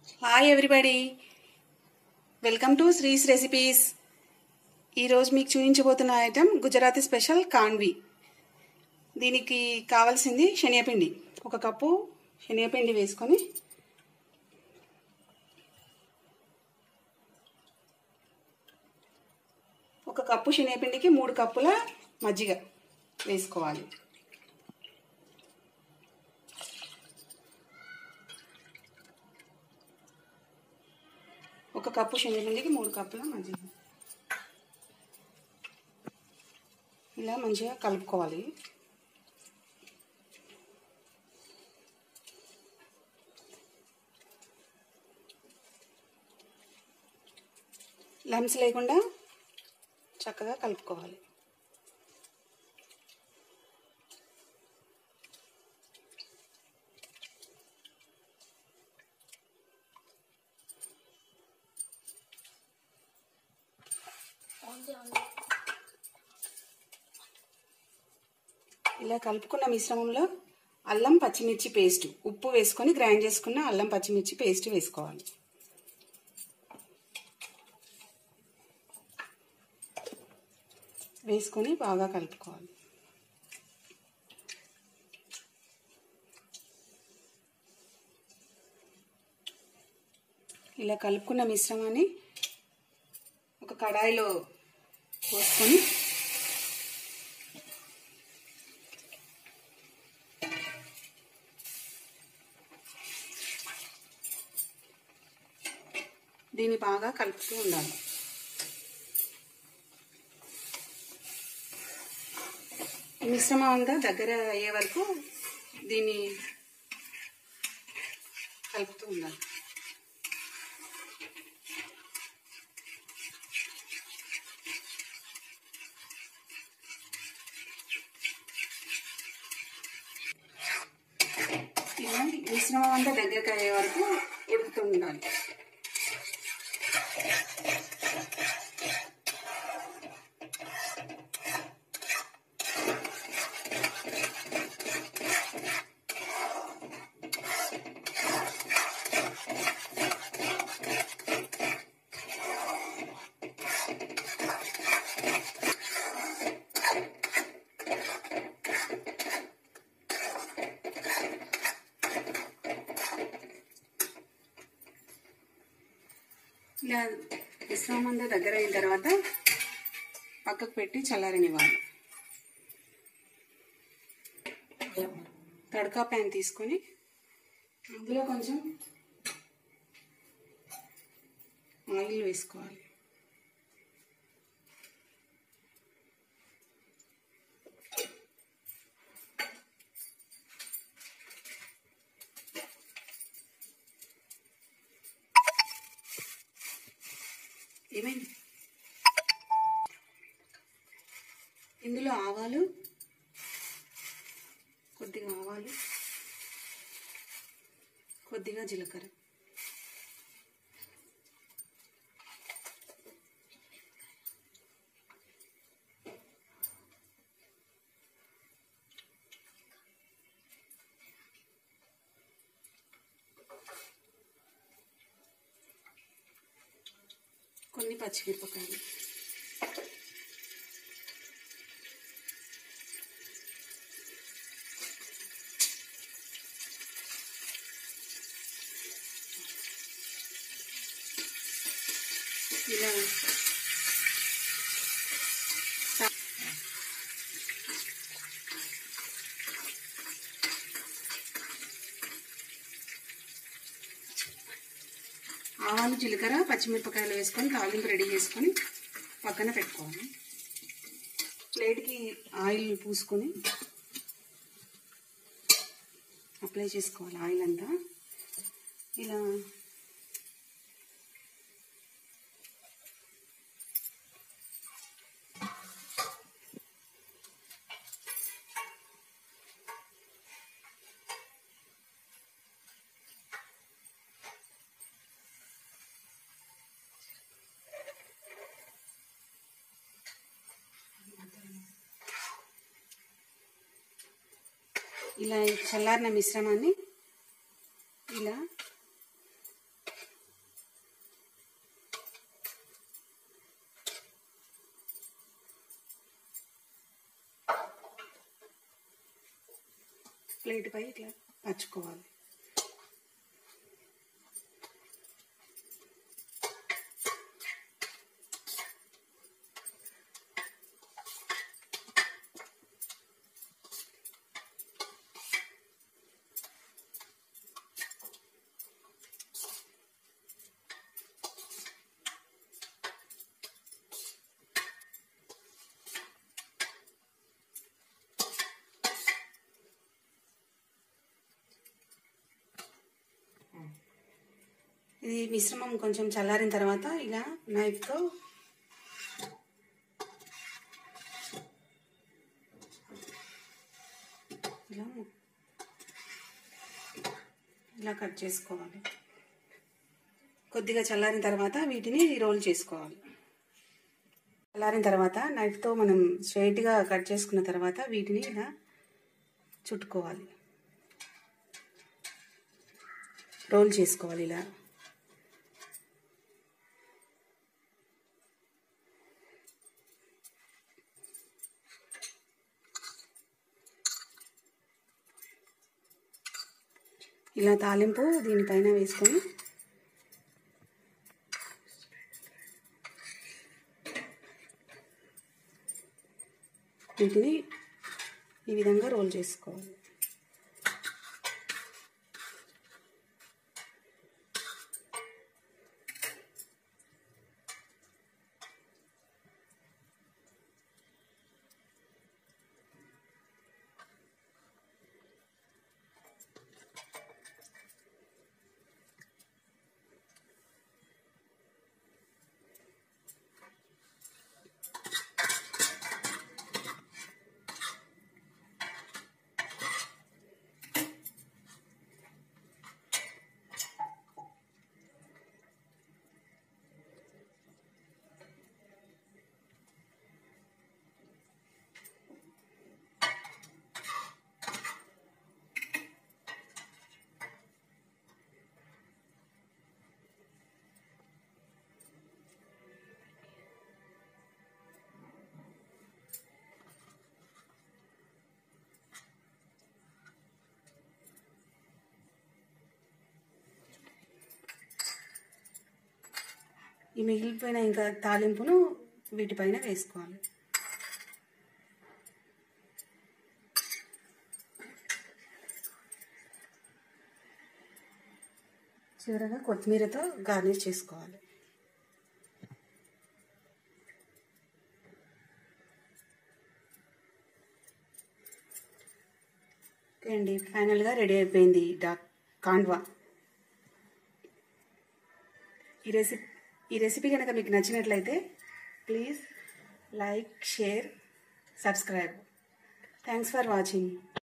hi everybody welcome to Sree's recipes ఈరోజు మీకు చూపించబోతున్న ఐటెం గుజరాతీ స్పెషల్ కాన్వి దీనికి కావాల్సింది శనగపిండి ఒక కప్పు శనగపిండి వేసుకొని ఒక కప్పు శనగపిండికి మూడు కప్పుల మజ్జిగ వేసుకోవాలి ఒక కప్పు శనగపిండికి మూడు కప్పుల మజ్జిగ ఇలా మంచిగా కలుపుకోవాలి లమ్స్ లేకుండా చక్కగా కలుపుకోవాలి ఇలా కలుపుకున్న మిశ్రమంలో అల్లం పచ్చిమిర్చి పేస్ట్ ఉప్పు వేసుకొని గ్రైండ్ చేసుకున్న అల్లం పచ్చిమిర్చి పేస్ట్ వేసుకోవాలి వేసుకొని బాగా కలుపుకోవాలి ఇలా కలుపుకున్న మిశ్రమాన్ని ఒక కడాయిలో పోసుకొని దీన్ని బాగా కలుపుతూ ఉండాలి ఈ మిశ్రమం అంతా దగ్గర అయ్యే వరకు దీన్ని కలుపుతూ ఉండాలి ఇలా మిశ్రమం అంతా దగ్గరకు అయ్యే వరకు ఉడుకుతూ ఉండాలి ఇలా మిశ్రమం అంతా దగ్గర అయిన తర్వాత పక్కకు పెట్టి చల్లారనివ్వాలి తడకా ప్యాన్ తీసుకొని అందులో కొంచెం ఆయిల్ వేసుకోవాలి ఏమైంది ఇందులో ఆవాలు కొద్దిగా ఆవాలు కొద్దిగా జీలకర్ర కొన్ని పచ్చిమిరపకాయలు ఇలా ఆవాలు జీలకర్ర పచ్చిమిరపకాయలు వేసుకొని తాలింపు రెడీ చేసుకొని పక్కన పెట్టుకోవాలి ప్లేట్కి ఆయిల్ పూసుకొని అప్లై చేసుకోవాలి ఆయిల్ అంతా ఇలా ఇలా చల్లారిన మిశ్రమాన్ని ఇలా ప్లేట్ పై ఇట్లా పరుచుకోవాలి ఇది మిశ్రమం కొంచెం చల్లారిన తర్వాత ఇలా నైఫ్తో ఇలా ము- ఇలా కట్ చేసుకోవాలి కొద్దిగా చల్లారిన తర్వాత వీటిని రోల్ చేసుకోవాలి చల్లారిన తర్వాత నైఫ్తో మనం స్ట్రైట్గా కట్ చేసుకున్న తర్వాత వీటిని ఇలా చుట్టుకోవాలి రోల్ చేసుకోవాలి ఇలా ఇలా తాలింపు దీనిపైన వేసుకొని వీటిని ఈ విధంగా రోల్ చేసుకోవాలి ఈ మిగిలిపోయిన ఇంకా తాలింపును వీటిపైన వేసుకోవాలి చివరగా కొత్తిమీరతో గార్నిష్ చేసుకోవాలి ఓకే అండి ఫైనల్గా రెడీ అయిపోయింది డా కాండ్వా ఈ రెసిపీ ఈ రెసిపీ కనుక మీకు నచ్చినట్లయితే please like share subscribe thanks for watching